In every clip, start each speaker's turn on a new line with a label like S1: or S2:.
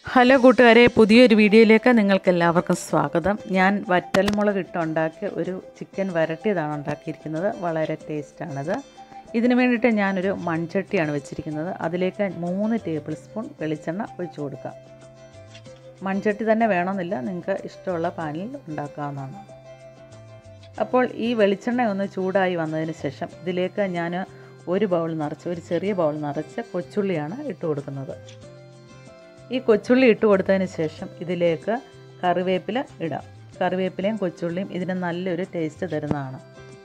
S1: hello കൂട്ടുകാരെ പുതിയൊരു വീഡിയോയിലേക്ക് നിങ്ങൾക്ക് എല്ലാവർക്കും സ്വാഗതം ഞാൻ വറ്റൽമുളക് ഇട്ട് ഉണ്ടാക്കിയ ഒരു ചിക്കൻ വരട്ടിയതാണ് ഉണ്ടാക്കിയിരിക്കുന്നത് വളരെ ടേസ്റ്റാണത് ഇതിന് വേണ്ടിയിട്ട് ഞാനൊരു മൺചട്ടിയാണ് വെച്ചിരിക്കുന്നത് അതിലേക്ക് മൂന്ന് ടേബിൾ സ്പൂൺ വെളിച്ചെണ്ണ ഒഴിച്ചു കൊടുക്കാം മൺചട്ടി തന്നെ വേണമെന്നില്ല നിങ്ങൾക്ക് ഇഷ്ടമുള്ള പാനിൽ ഉണ്ടാക്കാവുന്നതാണ് അപ്പോൾ ഈ വെളിച്ചെണ്ണ ഒന്ന് ചൂടായി വന്നതിന് ശേഷം ഇതിലേക്ക് ഞാൻ ഒരു ബൗൾ നിറച്ച് ഒരു ചെറിയ ബൗൾ നിറച്ച് കൊച്ചുള്ളിയാണ് ഇട്ട് കൊടുക്കുന്നത് ഈ കൊച്ചുള്ളി ഇട്ട് കൊടുത്തതിന് ശേഷം ഇതിലേക്ക് കറിവേപ്പില ഇടാം കറിവേപ്പിലയും കൊച്ചുള്ളിയും ഇതിന് നല്ലൊരു ടേസ്റ്റ് തരുന്നതാണ്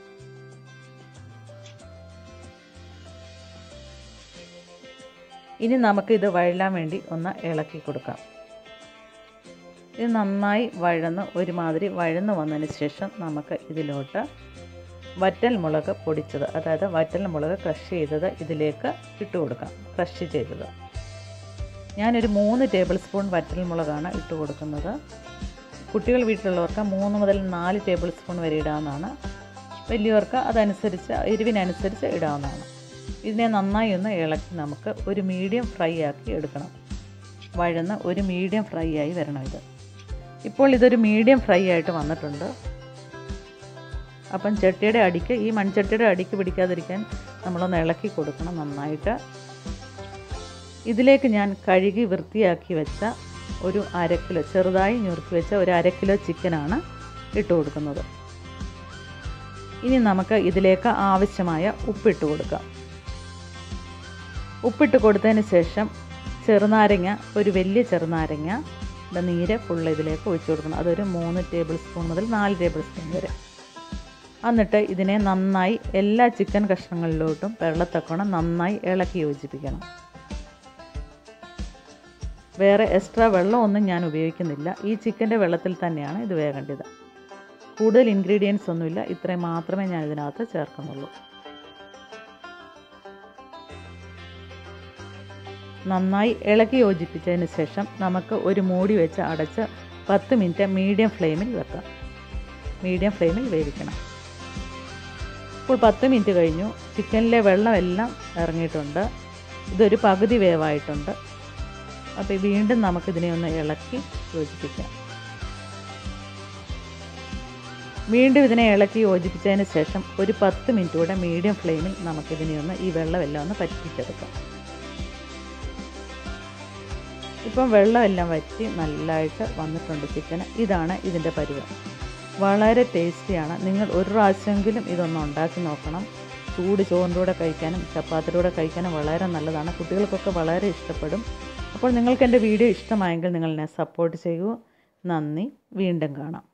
S1: ഇനി നമുക്കിത് വഴലാൻ വേണ്ടി ഒന്ന് ഇളക്കി കൊടുക്കാം ഇത് നന്നായി വഴന്ന് ഒരുമാതിരി വഴന്ന് വന്നതിന് ശേഷം നമുക്ക് ഇതിലോട്ട് വറ്റൽ മുളക് പൊടിച്ചത് അതായത് വറ്റൽ മുളക് ക്രഷ് ചെയ്തത് ഇതിലേക്ക് ഇട്ട് കൊടുക്കാം ക്രഷ് ചെയ്തത് ഞാനൊരു മൂന്ന് ടേബിൾ സ്പൂൺ വറ്റൽ മുളകാണ് ഇട്ട് കൊടുക്കുന്നത് കുട്ടികൾ വീട്ടിലുള്ളവർക്ക് മൂന്ന് മുതൽ നാല് ടേബിൾ സ്പൂൺ വരെ ഇടാവുന്നതാണ് വലിയവർക്ക് അതനുസരിച്ച് എരിവിനനുസരിച്ച് ഇടാവുന്നതാണ് ഇതിനെ നന്നായി ഒന്ന് ഇളക്കി നമുക്ക് ഒരു മീഡിയം ഫ്രൈ ആക്കി എടുക്കണം വഴന്ന് ഒരു മീഡിയം ഫ്രൈ ആയി വരണം ഇത് ഇപ്പോൾ ഇതൊരു മീഡിയം ഫ്രൈ ആയിട്ട് വന്നിട്ടുണ്ട് അപ്പം ചട്ടിയുടെ അടിക്ക് ഈ മൺചട്ടിയുടെ അടിക്ക് പിടിക്കാതിരിക്കാൻ നമ്മളൊന്ന് ഇളക്കി കൊടുക്കണം നന്നായിട്ട് ഇതിലേക്ക് ഞാൻ കഴുകി വൃത്തിയാക്കി വെച്ച ഒരു അര കിലോ ചെറുതായി ഞുറുക്കി വെച്ച ഒരു അര കിലോ ചിക്കനാണ് ഇട്ട് കൊടുക്കുന്നത് ഇനി നമുക്ക് ഇതിലേക്ക് ആവശ്യമായ ഉപ്പിട്ട് കൊടുക്കാം ഉപ്പിട്ട് കൊടുത്തതിന് ശേഷം ചെറുനാരങ്ങ ഒരു വലിയ ചെറുനാരങ്ങ നീര് ഫുള്ള് ഇതിലേക്ക് ഒഴിച്ചു കൊടുക്കണം അതൊരു മൂന്ന് ടേബിൾ സ്പൂൺ മുതൽ നാല് ടേബിൾ സ്പൂൺ വരെ എന്നിട്ട് ഇതിനെ നന്നായി എല്ലാ ചിക്കൻ കഷ്ണങ്ങളിലോട്ടും വെള്ളത്തക്കോണം നന്നായി ഇളക്കി യോജിപ്പിക്കണം വേറെ എക്സ്ട്രാ വെള്ളമൊന്നും ഞാൻ ഉപയോഗിക്കുന്നില്ല ഈ ചിക്കൻ്റെ വെള്ളത്തിൽ തന്നെയാണ് ഇത് വേകേണ്ടത് കൂടുതൽ ഇൻഗ്രീഡിയൻസ് ഒന്നുമില്ല ഇത്രയും മാത്രമേ ഞാൻ ഇതിനകത്ത് ചേർക്കുന്നുള്ളൂ നന്നായി ഇളക്കി യോജിപ്പിച്ചതിന് ശേഷം നമുക്ക് ഒരു മൂടി വെച്ച് അടച്ച് പത്ത് മിനിറ്റ് മീഡിയം ഫ്ലെയിമിൽ വെക്കാം മീഡിയം ഫ്ലെയിമിൽ വേവിക്കണം ഇപ്പോൾ പത്ത് മിനിറ്റ് കഴിഞ്ഞു ചിക്കനിലെ വെള്ളമെല്ലാം ഇറങ്ങിയിട്ടുണ്ട് ഇതൊരു പകുതി വേവായിട്ടുണ്ട് അപ്പോൾ വീണ്ടും നമുക്കിതിനെ ഒന്ന് ഇളക്കി യോജിപ്പിക്കാം വീണ്ടും ഇതിനെ ഇളക്കി യോജിപ്പിച്ചതിന് ശേഷം ഒരു പത്ത് മിനിറ്റ് കൂടെ മീഡിയം ഫ്ലെയിമിൽ നമുക്കിതിനെ ഒന്ന് ഈ വെള്ളമെല്ലാം ഒന്ന് പറ്റിച്ചെടുക്കാം ഇപ്പം വെള്ളമെല്ലാം വറ്റി നല്ലതായിട്ട് വന്നിട്ടുണ്ട് ചിക്കന് ഇതാണ് ഇതിൻ്റെ പരുവം വളരെ ടേസ്റ്റിയാണ് നിങ്ങൾ ഒരു പ്രാവശ്യമെങ്കിലും ഇതൊന്ന് ഉണ്ടാക്കി നോക്കണം ചൂട് ചോറിൻ്റെ കൂടെ കഴിക്കാനും ചപ്പാത്തിയുടെ കൂടെ കഴിക്കാനും വളരെ നല്ലതാണ് കുട്ടികൾക്കൊക്കെ വളരെ ഇഷ്ടപ്പെടും അപ്പോൾ നിങ്ങൾക്ക് എൻ്റെ വീഡിയോ ഇഷ്ടമായെങ്കിൽ നിങ്ങൾ എന്നെ സപ്പോർട്ട് ചെയ്യൂ നന്ദി വീണ്ടും കാണാം